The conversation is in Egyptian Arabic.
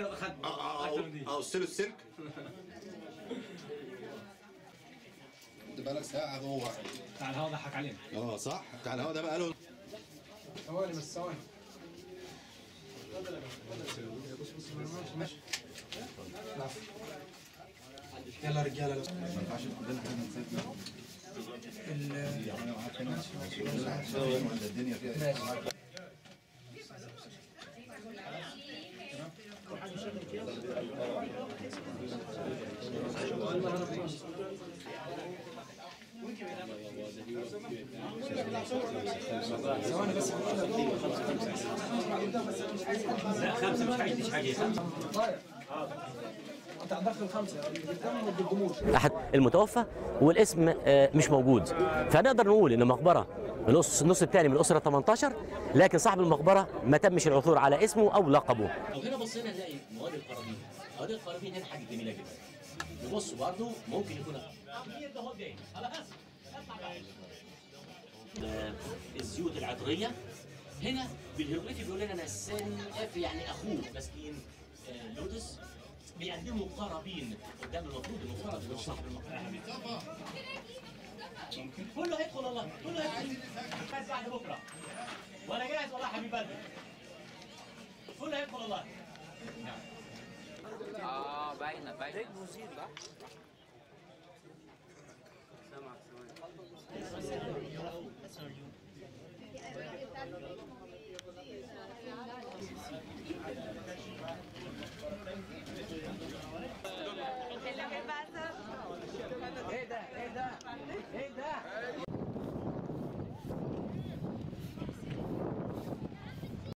كده خد اه اكتر من دي اه اوصله السلك انت بقالك ساعة جوه تعال هو ضحك علينا اه صح بتاع الهوا ده بقى له ثواني بس ثواني ماشي يلا رجاله لو ما ينفعش عندنا حاجة نسيبنا الدنيا فيها ثواني بس لا خمسه مش حاجه مش حاجه خمسه طيب انت هتدخل خمسه قدام ما تقدموش احد المتوفى والاسم آه، مش موجود فنقدر نقول ان مقبره نص النص الثاني من الاسره 18 لكن صاحب المقبره ما تمش العثور على اسمه او لقبه لو هنا بصينا نلاقي مواد القرابين مواد القرابين هنا حاجه جميله جدا نبص برضه ممكن يكون آه، الزيوت العطريه هنا بالهيروغليفي بيقول لنا نسان اف يعني اخوه ماسكين آه، لوتس بيقدموا قرابين قدام المفروض المفترض يكون صاحب المقبره كله هيدخل والله كله هيدخل بس بعد بكره وانا جاهز والله يا حبيب قلبي كله هيدخل والله اه باينه باينه